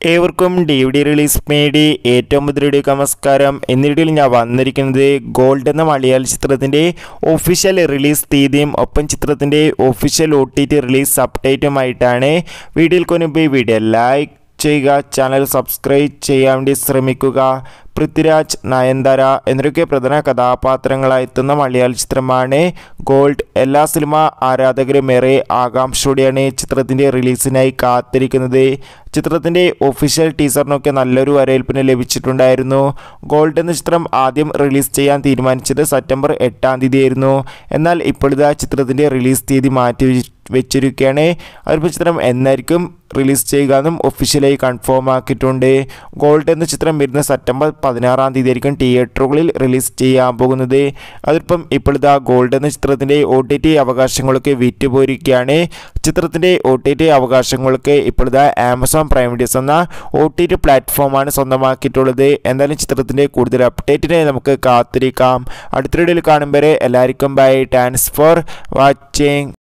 ഏവർക്കും D V D release മേടി ഏറ്റവും പുതിയ നമസ്കാരം എന്നിടയിൽ ഞാൻ വന്നിരിക്കുന്നത് ഗോൾഡ് എന്ന മലയാള ചിത്രത്തിൻ്റെ ഒഫീഷ്യൽ റിലീസ് തീയതിയും ഒപ്പം ചിത്രത്തിൻ്റെ official O T T release അപ്ഡേറ്റുമായിട്ടാണ് വീഡിയോയിൽ കൊനുമ്പ് വീഡിയോ ലൈക്ക് ചെയ്യുക ചാനൽ സബ്സ്ക്രൈബ് ചെയ്യാൻ വേണ്ടി ശ്രമിക്കുക പൃഥ്വിരാജ് നയൻതാര എന്നൊക്കെ പ്രധാന കഥാപാത്രങ്ങളായി എത്തുന്ന മലയാള ചിത്രമാണ് ഗോൾഡ് എല്ലാ സിനിമ ആരാധകരും ഏറെ ആകാംക്ഷയോടെയാണ് ചിത്രത്തിൻ്റെ റിലീസിനായി കാത്തിരിക്കുന്നത് ചിത്രത്തിൻ്റെ ഒഫീഷ്യൽ ടീസറിനൊക്കെ നല്ലൊരു വരവേൽപ്പിന് ലഭിച്ചിട്ടുണ്ടായിരുന്നു ഗോൾഡ് എന്ന ചിത്രം ആദ്യം റിലീസ് ചെയ്യാൻ തീരുമാനിച്ചത് സെപ്റ്റംബർ എട്ടാം തീയതിയായിരുന്നു എന്നാൽ ഇപ്പോഴിതാ ചിത്രത്തിൻ്റെ റിലീസ് തീയതി മാറ്റി വെച്ച് വെച്ചിരിക്കുകയാണ് അതിപ്പോൾ ചിത്രം എന്നായിരിക്കും റിലീസ് ചെയ്യുക എന്നും ഒഫീഷ്യലായി കൺഫേം ആക്കിയിട്ടുണ്ട് ഗോൾഡ് എന്ന ചിത്രം വരുന്ന സെപ്റ്റംബർ പതിനാറാം തീയതി ആയിരിക്കും തിയേറ്ററുകളിൽ റിലീസ് ചെയ്യാൻ പോകുന്നത് അതിപ്പം ഇപ്പോഴിതാ ഗോൾഡ് എന്ന ചിത്രത്തിൻ്റെ ഒ ടി ടി അവകാശങ്ങളൊക്കെ വിറ്റുപോയിരിക്കുകയാണ് ചിത്രത്തിൻ്റെ ഒ ടി ടി അവകാശങ്ങൾക്ക് ഇപ്പോഴിതാ ആമസോൺ പ്രൈം വീഡിയോസ് എന്ന ഒ ടി ടി പ്ലാറ്റ്ഫോമാണ് സ്വന്തമാക്കിയിട്ടുള്ളത് എന്തായാലും ചിത്രത്തിൻ്റെ കൂടുതൽ അപ്ഡേറ്റിനെ നമുക്ക് കാത്തിരിക്കാം അടുത്ത വീഡിയോയിൽ കാണുമ്പോൾ എല്ലാവർക്കും ബൈ താങ്ക്സ് ഫോർ വാച്ചിങ്